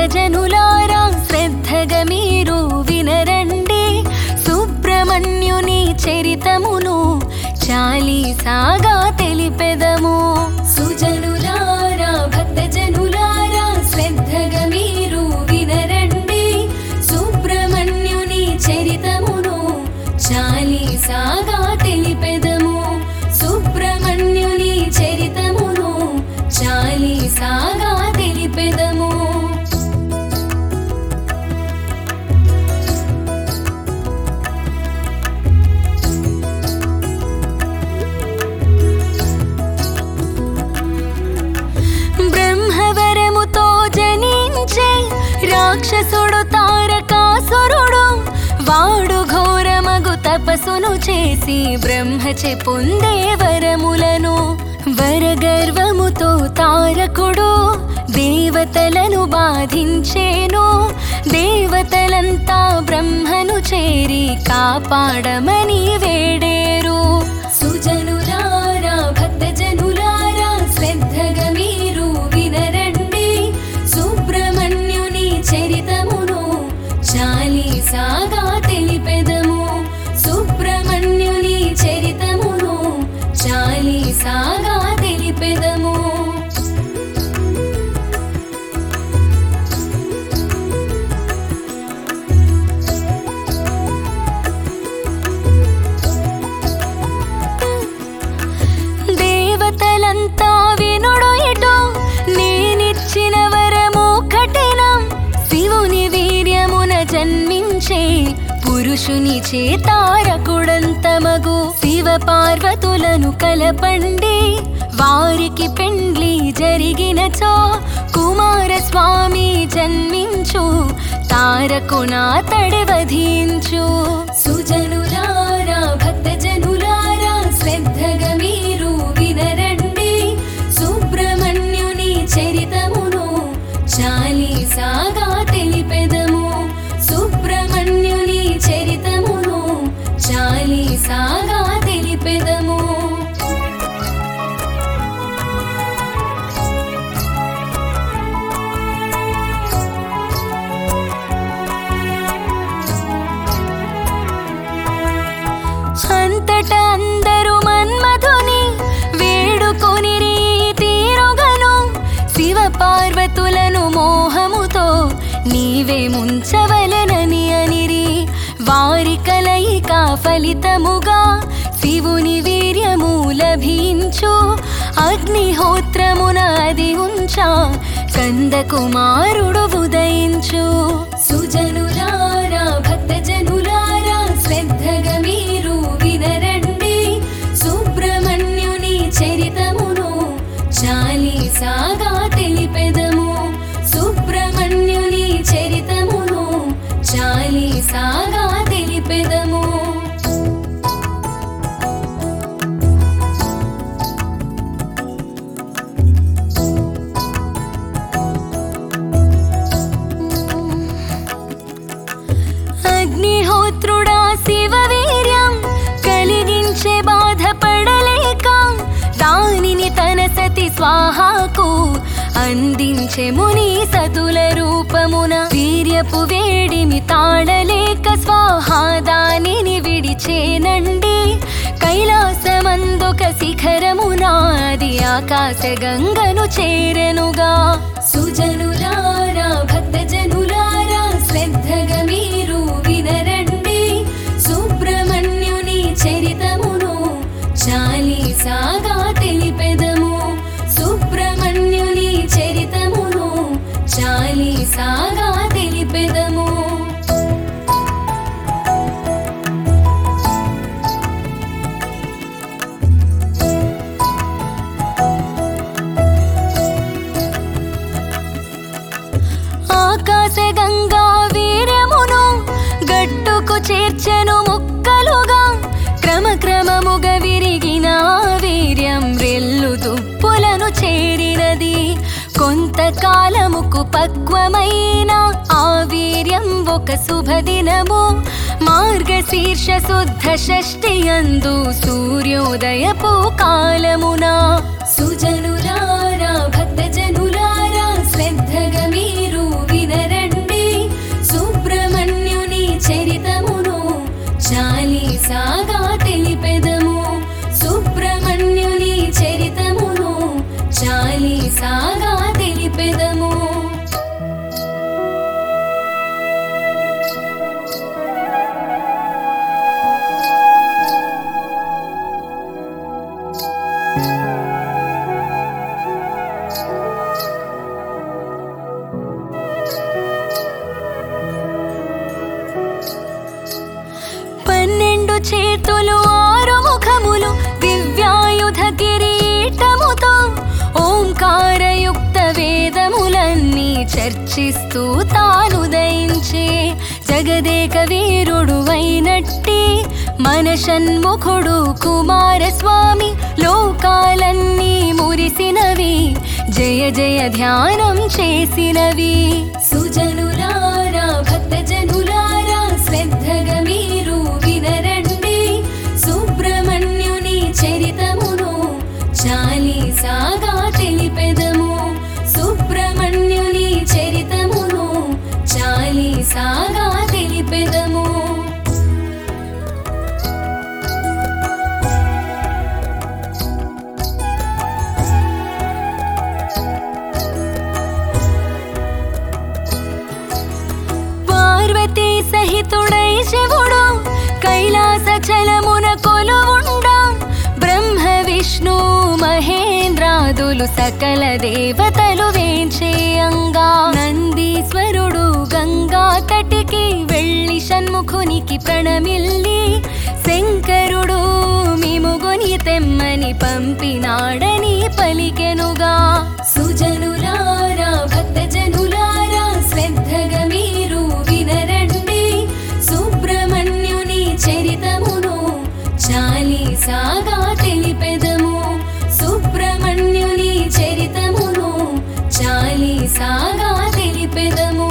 భక్తజనులారా శ్రద్ధగా మీరు వినరండి సుబ్రహ్మణ్యుని చరితమును చాలీసాగా తెలిపెదము సుజనులారా భక్తజనులారా శ్రద్ధగా మీరు వినరండి సుబ్రహ్మణ్యుని చరితమును చాలీసాగా తెలిపెదము సుబ్రహ్మణ్యుని చరితమును చాలీసాగా తెలిపెదము బ్రహ్మవరముతో జనించే రాక్షసుడు తారకాసురుడు వాడు ఘోరమగు తపస్సును చేసి బ్రహ్మచే పొందే వరములను వరగర్వముతో తారకుడు దేవతలను బాధించేను దేవతలంతా బ్రహ్మను చేరి కాపాడమని వేడేరు సుజనులారా భక్తజనులారా శ్రద్ధగా మీరు వినరండి సుబ్రహ్మణ్యుని చరితమును చాలీసాగా తెలిపెదము సుబ్రహ్మణ్యుని చరితమును చాలీసాగా తెలిపెదము దేవతలంతా వినుడు ఇటు నేనిచ్చిన వరము కఠినం శివుని వీర్యమున జన్మించే పురుషుని చేతారకుడంతమగు శివ పార్వతులను కలపండి వారికి పెండ్లి జరిగినచో కుమారస్వామి జన్మించు తారకునా తడివధించు సుజనులారా భక్తజనులారా శ్రద్ధగా మీరు వినరండి సుబ్రహ్మణ్యుని చరితమును చాలీసాగా తెలిపెదము సుబ్రహ్మణ్యుని చరితమును చాలీసాగా తెలిపెదము అంతటా అందరూ మన్మధుని వేడుకొని తీరుగను శివ పార్వతులను మోహముతో నీవే ముంచవలెనని అనిరి వారి కలయిక ఫలితముగా శివుని వీర్యము లభించు అగ్నిహోత్రమున అది ఉంచా కందకుమారుడు ఉదయించు సుజనులారా భక్తజనులారా శ్రద్ధగా మీరు వినరండి సుబ్రహ్మణ్యుని చరితమును చాలీసాగా తెలిపెదము సుబ్రహ్మణ్యుని చరితమును చాలీసాగా తెలిపెదము అగ్నిహోత్రుడా శివ వీర్యం కలిగించే బాధపడలేక దానిని తన సతి స్వాహాకు అందించే ముని సతుల రూపమున వీర్యపు వేడిమి తాళలేక స్వాహా దానిని విడిచేనండి కైలాసమందొక శిఖరమునాది ఆకాశ గంగను చేరెనుగా సుజనులారా భక్తజనులారా శ్రద్ధగా మీరు వినరండి సుబ్రహ్మణ్యుని చరితమును చాలీసాగా తెలిపెదము సుబ్రహ్మణ్యుని చరితమును చాలీసాగా తెలిపెదము ఆకాశ గంగా వీర్యమును గట్టుకు చేర్చెను ముక్కలుగా క్రమక్రమముగా విరిగిన ఆ వీర్యం రెల్లు దుప్పులను చేరినది కొంతకాలముకు పక్వమైన ఆ వీర్యం ఒక శుభదినము మార్గశీర్ష శుద్ధ షష్ఠి అందు సూర్యోదయపు కాలమున సుజనులారా భక్తజనులారా శ్రద్ధగా మీరు విన చేతులు ఆరు ముఖములు దివ్యాయుధ కిరీటముతో ఓంకారయుక్త వేదములన్నీ చర్చిస్తూ తాను దయించే జగదేక వీరుడు అయినట్టి మన షణ్ముఖుడు కుమారస్వామి లోకాలన్నీ మురిసినవి జయ జయ ధ్యానం చేసినవి సుజనులారా భక్తజనులారా శ్రద్ధగా మీరు వినరండి సుబ్రహ్మణ్యుని చరితమును చాలీసాగా తెలిపెదము సుబ్రహ్మణ్యుని చరితమును చాలీసాగా తెలిపెదము పార్వతీ సహితుడై శివుడు కైలాస చలమున కొలువుండా బ్రహ్మ విష్ణు మహేంద్రాదులు సకల దేవతలు వేంచేయంగా నందీశ్వరుడు గంగా తటికి వెళ్ళి షణ్ముఖునికి ప్రణమిల్లి శంకరుడు మిముగుని తెమ్మని పంపినాడని పలికెనుగా సుజనులారా భక్తజనులారా శ్రద్ధగా మీరు వినరండి సుబ్రహ్మణ్యుని చరితమును చాలీసాగా తెలిపెదము సుబ్రహ్మణ్యుని చరితమును చాలీసాగా తెలిపెదము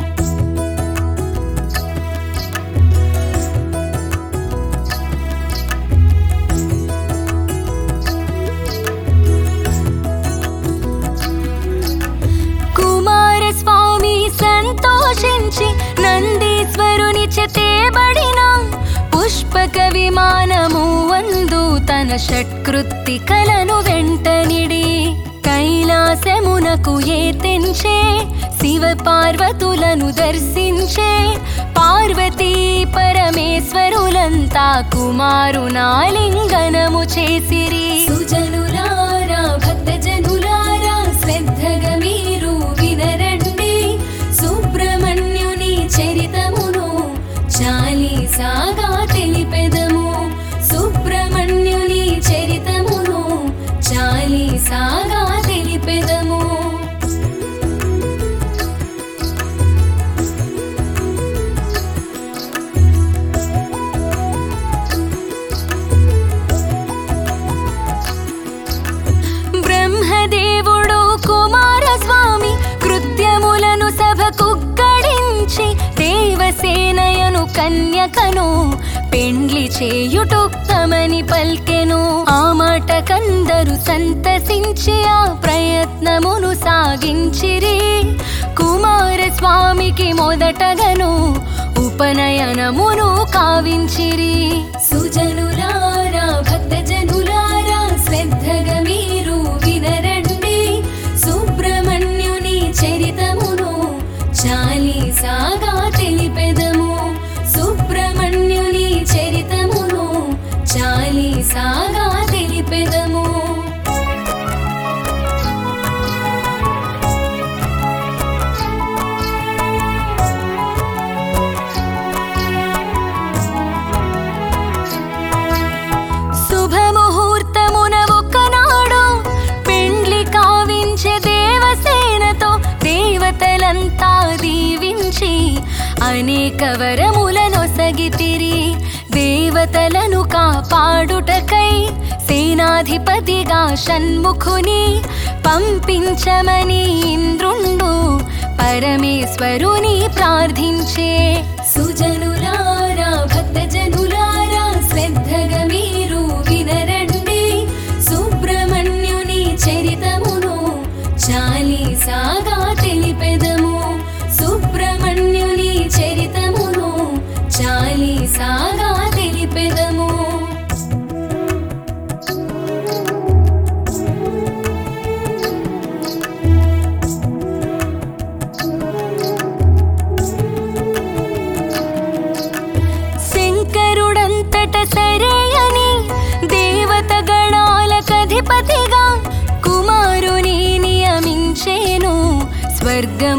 కుమారస్వామి సంతోషించి నందీశ్వరుని చేతేబడిన పుష్పక విమానము వందు తన షట్కృత్తి కలను వెంటనిడి కైలాసమునకు ఏ తెంచే శివ పార్వతులను దర్శించే పార్వతీ పరమేశ్వరులంతా కుమారునాలింగనము చేసిరి సుజనులారా భక్తజనులారా శ్రద్ధగా మీరు వినరండి సుబ్రహ్మణ్యుని చరితమును చాలీసాగా తెలిపెదము సుబ్రహ్మణ్యుని చరితమును చాలీసాగా తెలిపెదము బ్రహ్మదేవుడు కుమారస్వామి కృత్యములను సభకు గడించి దేవసేనయను కన్యకను పెండ్లి చేయుటొక్తమని పల్కెను ఆ మాట కందరు సంతసించి ఆ ప్రయత్నమును సాగించిరి కుమారస్వామికి మొదటగను ఉపనయనమును కావించిరి సుజనులారా భక్తజనులారా శ్రద్ధగా మీరు వినరండి సుబ్రహ్మణ్యుని చరితమును చాలీసాగా తెలిపెదము సుబ్రహ్మణ్యుని చరితమును చాలీసాగా తెలిపెదము శుభముహూర్తమున ఒకనాడు పెండ్లి కావించే దేవసేనతో దేవతలంతా దీవించి అనేక వరములనొసగితిరి దేవతలను కాపాడుటకై సేనాధిపతిగా షణ్ముఖుని పంపించమని ఇంద్రుండు పరమేశ్వరుని ప్రార్థించే సుజనులారా భక్తజనులారా శ్రద్ధగా మీరు వినరండి సుబ్రహ్మణ్యుని చరితమును చాలీసాగా తెలిపెదము సుబ్రహ్మణ్యుని చరితమును చాలీసాగా తెలిపెదము శంకరుడంతట సరే అని దేవత గణాలకధిపతిగా కుమారుని నియమించేను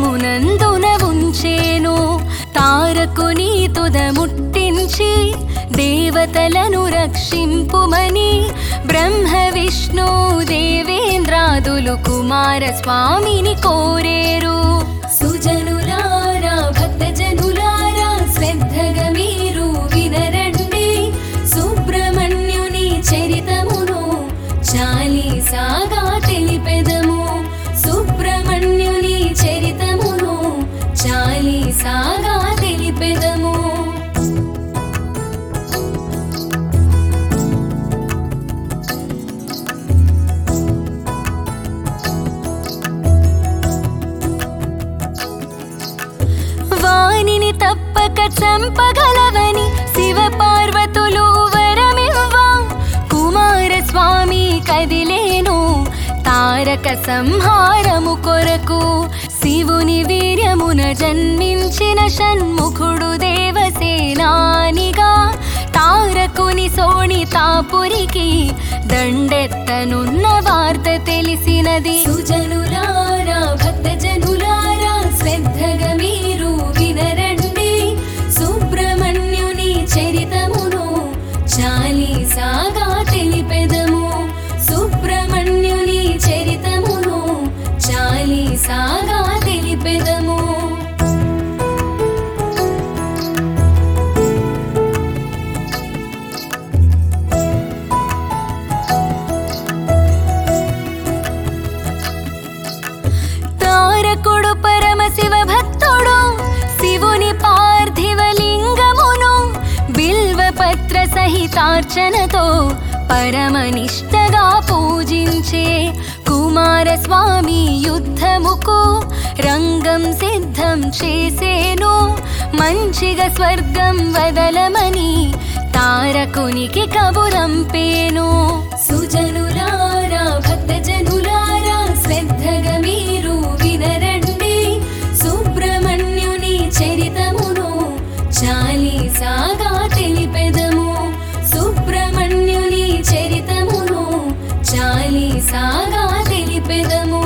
స్వర్గమునందున ఉంచేను తారకుని తుద ముట్టించి దేవతలను రక్షింపుమని బ్రహ్మ విష్ణు దేవేంద్రాదులు కుమార స్వామిని కోరేరు సుజనులారా భక్తజనులారా శ్రద్ధగా మీరు వినరండి సుబ్రహ్మణ్యుని చరితమును చాలీసాగా తెలిపెదము సుబ్రహ్మణ్యుని చరితమును చాలీసాగా తెలిపెదము వానిని తప్పక చంపగలవని శివ పార్వతులు వరమివ్వా కుమారస్వామి కదిలేను తారక సంహారము కొరకు శివుని వీర్యమున జన్మించిన షణ్ముఖుడు దేవసేనానిగా తారకుని సోణితాపురికి దండెత్తనున్న వార్త తెలిసినది సుజనులారా భక్తజనులారా శ్రద్ధగా మీరు వినరండి సుబ్రహ్మణ్యుని చరితమును చాలీసాగా తెలిపెదము సుబ్రహ్మణ్యుని చరితమును చాలీసాగా తెలిపెదము తారకుడు పరమశివ భక్తుడు శివుని పార్థివ లింగమును బిల్వపత్ర సహితార్చనతో పరమనిష్టగా పూజించే కుమారస్వామి యుద్ధముకు రంగం సిద్ధం చేసేను మంచిగా స్వర్గం వదలమని తారకునికి కబురంపేను సుజనులారా భక్తజనులారా శ్రద్ధగా మీరు వినరండి సుబ్రహ్మణ్యుని చరితమును చాలీసాగా తెలిపెదము సుబ్రహ్మణ్యుని చరితమును చాలీసాగా తెలిపెదము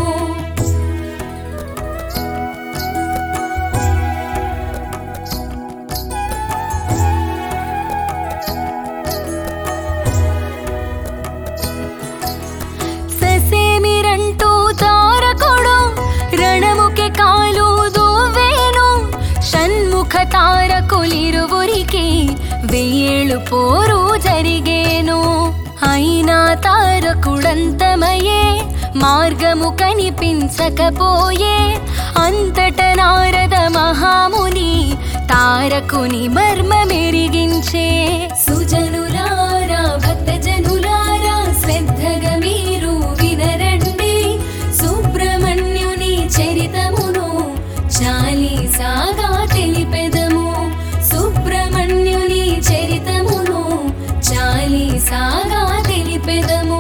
ససేమిరంటూ తారకుడు రణముకి కాలు దూవేను షణ్ముఖ తారకులిరువురికి వెయ్యేళ్ళు పోరు జరిగేను అయినా తారకుడంతమయే మార్గము కనిపించకపోయే అంతట నారద మహాముని తారకుని మర్మమెరిగించే సుజనులారా భక్తజనులారా శ్రద్ధగా మీరు వినరండి సుబ్రహ్మణ్యుని చరితమును చాలీసాగా తెలిపెదము సుబ్రహ్మణ్యుని చరితమును చాలీసాగా తెలిపెదము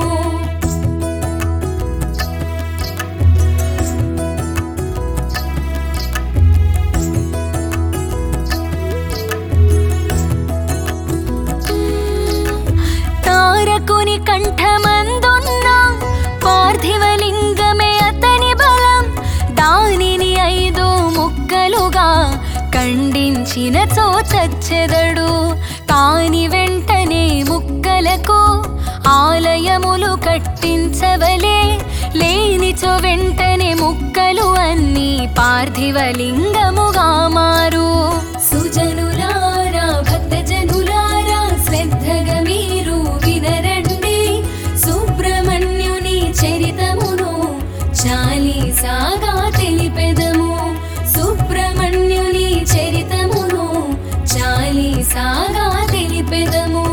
తారకుని కంఠమందున్న పార్థివలింగమే అతని బలం దానిని ఐదు ముక్కలుగా ఖండించిన చచ్చెదడు కాని వెంటనే ముక్కలకు ఆలయములు కట్టించవలే లేనిచో వెంటనే ముక్కలు అన్ని పార్థివలింగముగా మారు సుజనులారా భక్తజనులారా శ్రద్ధగా మీరు వినరండి సుబ్రహ్మణ్యుని చరితమును చాలీసాగా తెలిపెదము సుబ్రహ్మణ్యుని చరితమును చాలీసాగా తెలిపెదము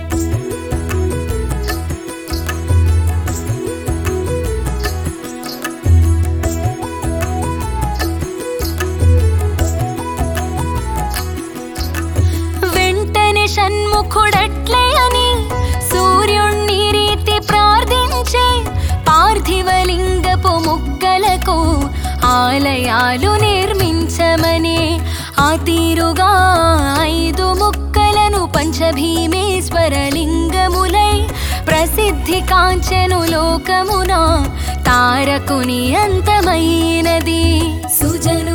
వెంటనే షణ్ముఖుడట్లే అని సూర్యుణ్ణి రీతి ప్రార్థించే పార్థివలింగపు ముక్కలకు ఆలయాలు నిర్మించమని ఆ తీరుగా ఐదు ముక్కలను పంచభీమేశ్వర లింగములై ప్రసిద్ధి కాంచెను లోకమున తారకుని అంతమైనది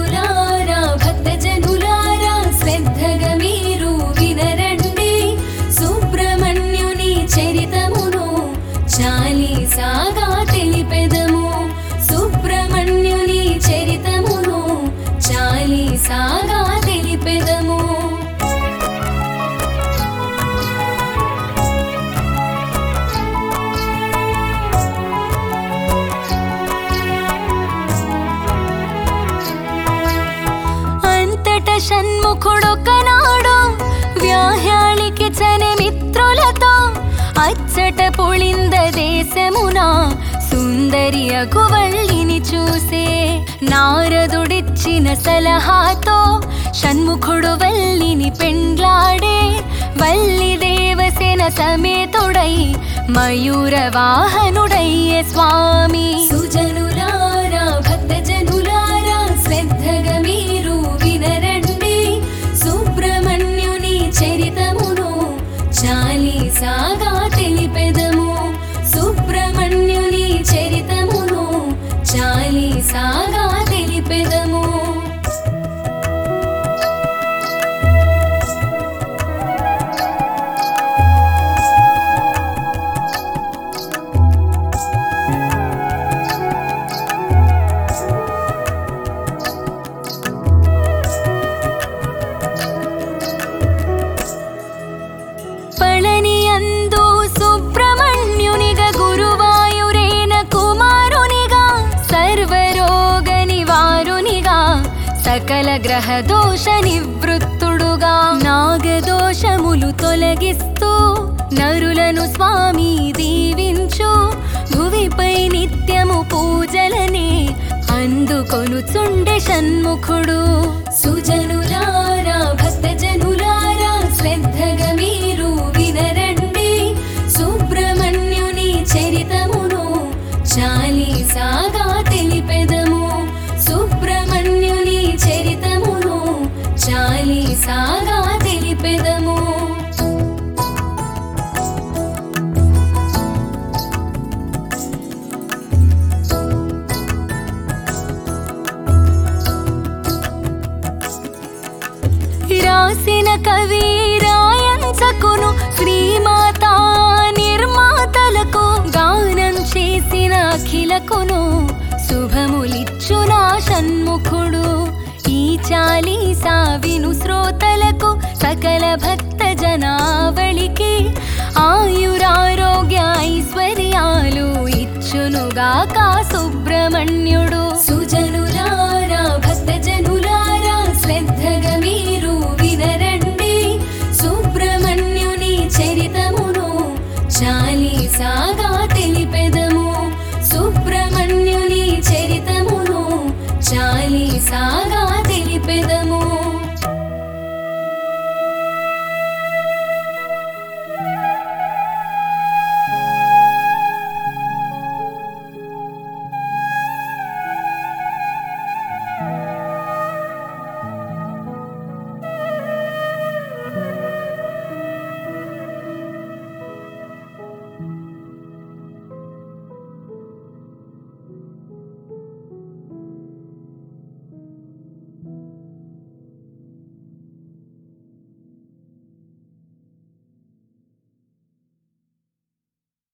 సుజనులారా భక్తజనులారా శ్రద్ధగా మీరు వినరండి చాలీసాగా తెలిపెదము అంతట షణ్ముఖుడొకనాడు వ్యాహ్యాళికి చని మిత్రులతో అచ్చట పొళింద దేశమున సుందరి అగువల్లిని చూసే నారదుడిచ్చిన సలహాతో షణ్ముఖుడు వల్లిని పెండ్లాడే వల్లి దేవసేన సమేతుడై మయూర వాహనుడయ్యే స్వామి సుజనులారా భక్తజనులారా శ్రద్ధగా మీరు వినరండి సుబ్రహ్మణ్యుని చరితమును చాలీసాగా తెలిపెదము సుబ్రహ్మణ్యుని చరితమును చాలీసాగా తెలిపెదము పళనియందు సుబ్రహ్మణ్యునిగా గురువాయురేన కుమారునిగా సర్వరోగ నివారునిగా సకల గ్రహ దోష నివృత్తుడుగా నాగదోషములు తొలగిస్తూ నరులను స్వామి దీవించు భువిపై నిత్యము పూజలనే అందుకొనుచుండె షణ్ముఖుడు సుజనులారా భక్తజనులారా శ్రద్ధగా మీరు వినరండి సుబ్రహ్మణ్యుని చరితమును చాలీసాగా తెలిపెదము సుబ్రహ్మణ్యుని చరితమును చాలీసాగా తెలిపెదము రాసిన కవి రాయంచకును శ్రీమాత నిర్మాతలకు గానం చేసిన అఖిలకును శుభములిచ్చునా షణ్ముఖుడు ఈ చాలీసా విను శ్రోతలకు సకల భక్త జనావళికి ఆయురారోగ్య ఐశ్వర్యాలు ఇచ్చునుగాక సుబ్రహ్మణ్యుడు సు